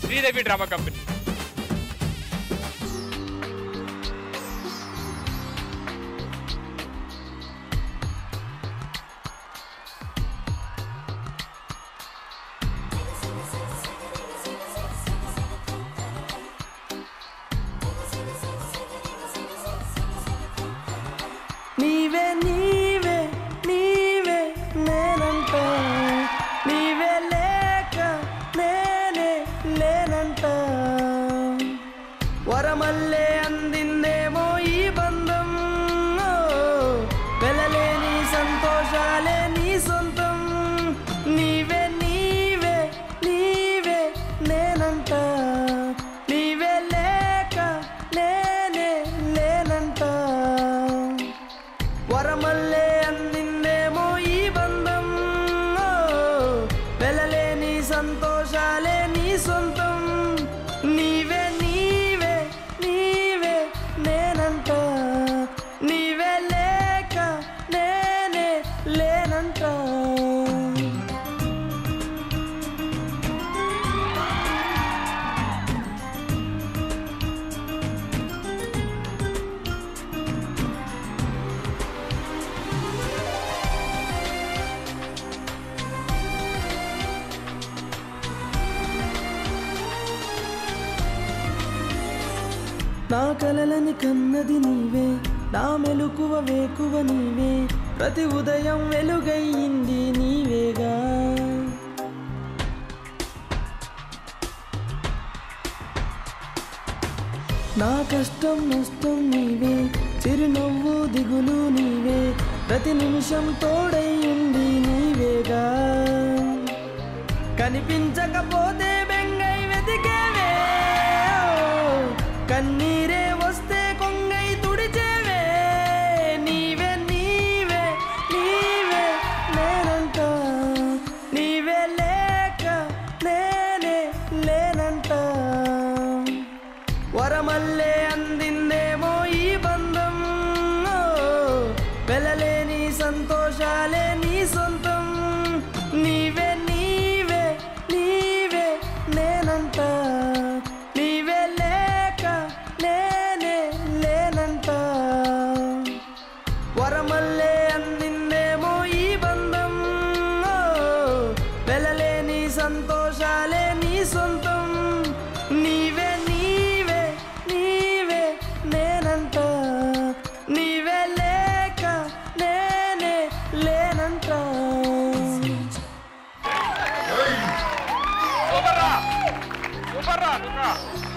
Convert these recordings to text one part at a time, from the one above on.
Sridevi drama company నీవే నీవే నీవే నేనంట నీవే లేక నేనే లేనంట వరమల్లే అందిందేమో ఈ బంధం ఓ, వెలలేని సంతోషాలే నీ సొంతం నీవే నీవే నీవే నేనంట నీవే లేక నేనే లేనంట వరమల్లే అందిందేమో ఈ బంధం ఓ, వెలలేని సంతోషాలే నీ సొంతం నీవే నీవే నీవే నేనంట నీవే లేక నేనే లేనంట నా కలలని కన్నది నీవే నా మెలుకువ వేకువ నీవే ప్రతి ఉదయం వెలుగయ్యింది నీవేగా నా కష్టం నష్టం నీవే చిరునవ్వు దిగులు నీవే ప్రతి నిమిషం తోడయ్యింది నీవేగా కనిపించకపోతే బెంగై వెతికేవే ఓ, కన్నీరే వస్తే కొంగై తుడిచేవే నీవే నీవే నీవే నేనంట నీవే లేక నేనే లేనంట వరమల్లే అందిందేమో ఈ బంధం ఓ, వెలలేని సంతోషాలే నీ సొంతం నీవే నీవే నీవే నేనంట నీవే లేక నేనే లేనంట వరమల్లే అందిందేమో ఈ బంధం ఓ, వెలలేని సంతోషాలే నీ సొంతం నీవే నీవే నీవే నేనంట నీవే లేక నేనే లేనంట సూపర్ రా సూపర్ రా నువ్వు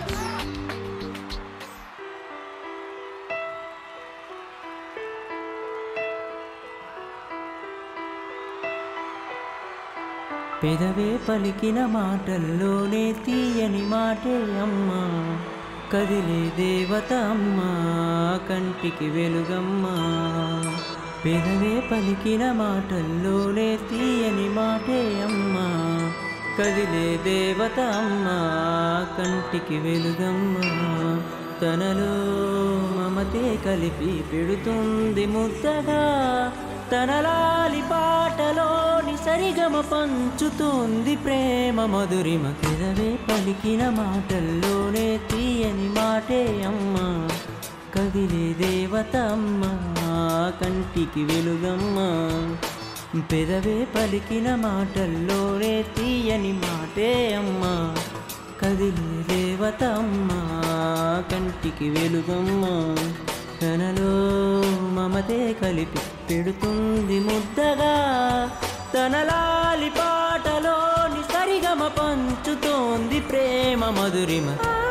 పెదవే పలికిన మాటల్లోనే తీయని మాటే అమ్మా కదిలే దేవత అమ్మా కంటికి వెలుగమ్మా పెదవే పలికిన మాటల్లోనే తీయని మాటే అమ్మా కదిలే దేవత అమ్మా కంటికి వెలుగమ్మా తనలో మమతే కలిపి పెడుతుంది ముద్దగా తనలాలి పాటలోని సరిగమ పంచుతుంది ప్రేమ మధురిమ పెదవే పలికిన మాటల్లోనే తీయని మాటే అమ్మా కదిలే దేవత అమ్మా కంటికి వెలుగమ్మా పెదవే పలికిన మాటల్లోనే తీయని మాటే అమ్మా కదిలే దేవత అమ్మా కంటికి వెలుగమ్మా తనలో మమతే కలిపి పెడుతుంది ముద్దగా తనలాలి పాటలోని సరిగమ పంచుతోంది ప్రేమ మధురిమ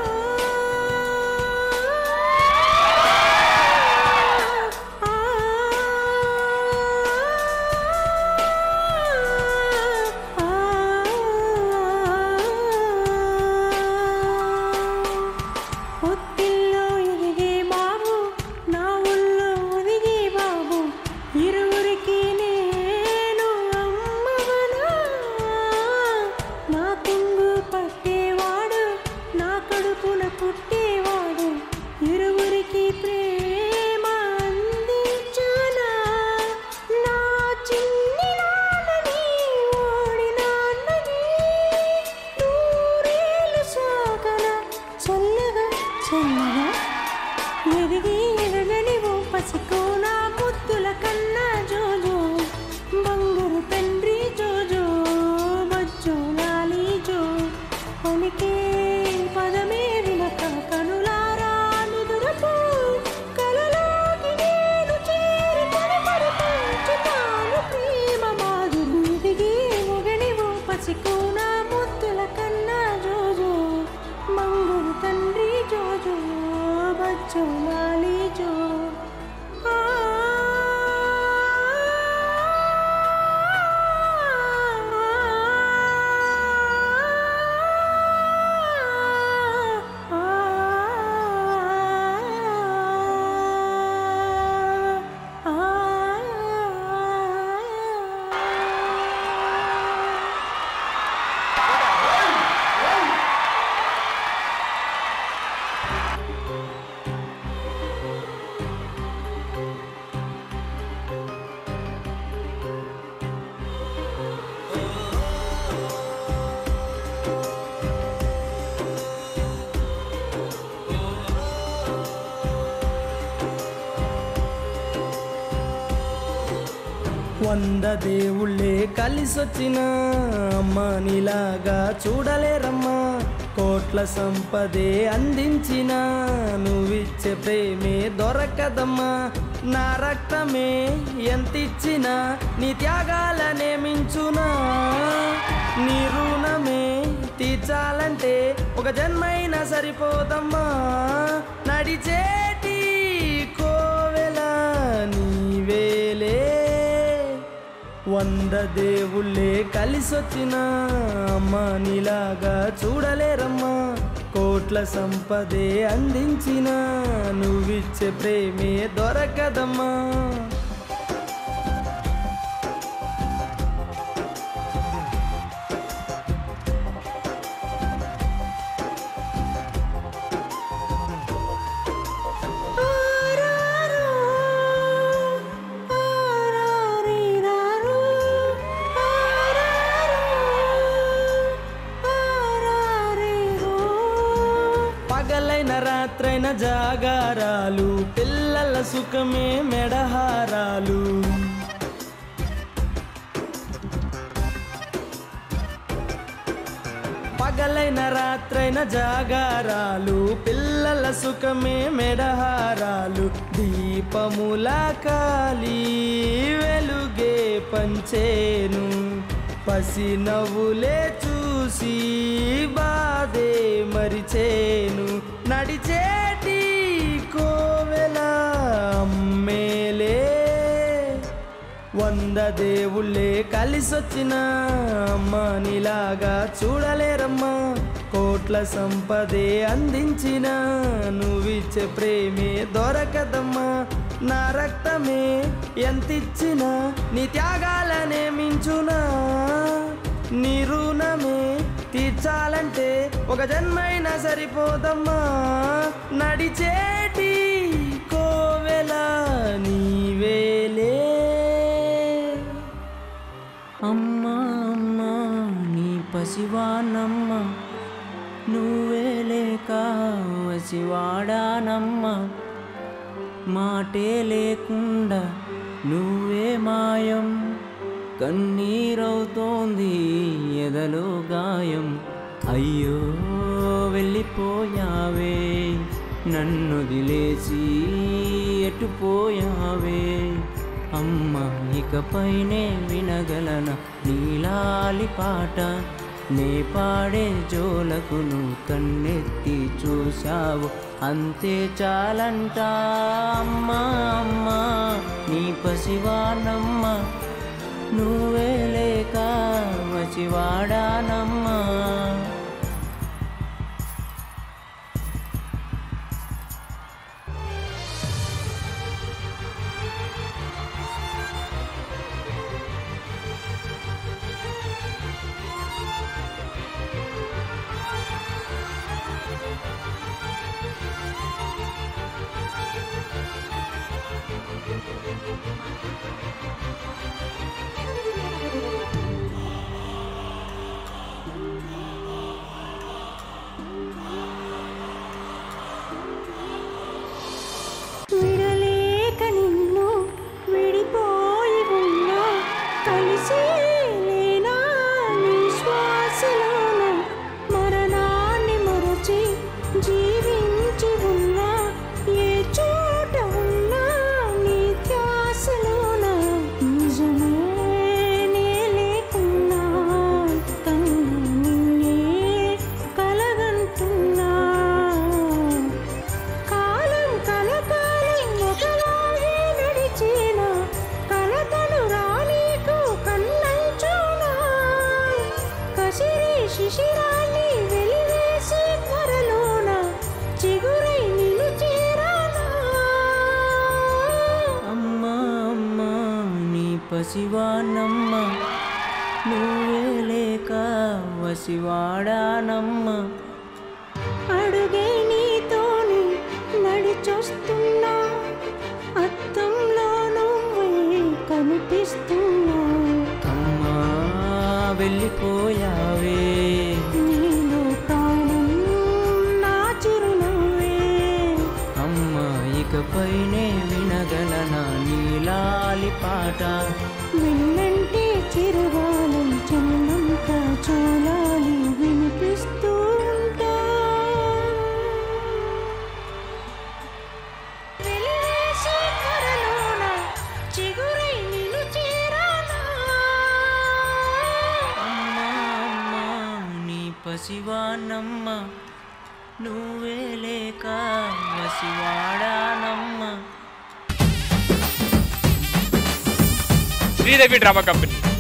ఒత్తిల్లో ఎదిగే బాబు నా ఊళ్ళో ఒదిగే బాబు ఇరువురికి నేను అమ్మవనా నా తుంగు పట్టేవాడు నా కడుపు వంద దేవుళ్ళే కలిసొచ్చిన అమ్మ నీలాగా చూడలేరమ్మా కోట్ల సంపదే అందించిన నువ్విచ్చే ప్రేమే దొరకదమ్మా నా రక్తమే ఎంతిచ్చినా నీ త్యాగాలనే మించునా నీ రుణమే తీర్చాలంటే ఒక జన్మైనా సరిపోదమ్మా నడిచేటి కోవెల నీవేలే వంద దేవుళ్ళే కలిసొచ్చిన అమ్మ నీలాగా చూడలేరమ్మా కోట్ల సంపదే అందించిన నువ్విచ్చే ప్రేమే దొరకదమ్మా ఆరారో, ఆరారిరారో, ఆరారో, ఆరారిరో. పగలైన రాత్రైన జాగారాలు పిల్లల సుఖమే మెడహారాలు పగలైన రాత్రైన జాగారాలు పిల్లల సుఖమే మెడహారాలు దీపముల కాలి వెలుగే పంచేను పసి నవ్వులే చూసి బాధే మరిచేను నడిచేటి కోవెల అమ్మేలే వంద దేవుళ్ళే కలిసొచ్చిన అమ్మ నీలాగా చూడలేరమ్మా కోట్ల సంపదే అందించిన నువ్విచ్చే ప్రేమే దొరకదమ్మా నా రక్తమే ఎంతిచ్చినా నీ త్యాగాలనే మించునా నీ రుణమే తీర్చాలంటే ఒక జన్మైనా సరిపోదమ్మా నడిచేటి కోవెల నీవేలే అమ్మా అమ్మా నీ పసివానమ్మ నువ్వే లేక వసివాడానమ్మ మాటే లేకుండా నువ్వే మాయం కన్నీరవుతోంది ఎదలో గాయం అయ్యో వెళ్ళిపోయావే నన్ను దిలేసి ఎటుపోయావే అమ్మ ఇకపైనే వినగలన నీలాలి పాట నే పాడే జోలకు నువ్వు కన్నెత్తి చూశావు అంతే చాలంట అమ్మా అమ్మా నీ పసివానమ్మ నువ్వే లేక వసివాడానమ్మా విడలేక నిన్ను విడిపోయి ఉన్నా కలిసి లేనా నీ శ్వాసలోన మరణాన్ని మరచి జీవించి ఉన్నా ఏ చోట ఉన్నా నీ ధ్యాసలోన నిజమే నే లేకున్నా కన్ను నిన్నే కలగంటున్నా కాలం కలకాలం ఒకలాగే నడిచిన కలతలు రానీకు కన్నంచునా కసిరి శిశిరాన్ని వెలివేసి త్వరలోన చిగురై నిన్ను చేరానా అమ్మా అమ్మా నీ పసివానమ్మ నువ్వే లేక వసివాడానమ్మ అడుగే నీతోని నడిచొస్తున్నా అద్దంలో నువ్వే కనిపిస్తున్నా అమ్మా వెళ్ళిపోయావే నీలో ప్రాణం నా చిరునవ్వే అమ్మ ఇకపైనే వినగలన నీలాలి పాట వెన్నంటే చిరుగాలం చెన్నంత చూలాలి వినిపిస్తూ ఉంటా వెలివేసే కరలోన చిగురై నిన్ను చేరానా అమ్మా అమ్మా నీ పసివానమ్మ నువ్వే లేక వసివాడానమ్మ శ్రీదేవి డ్రామా కంపెనీ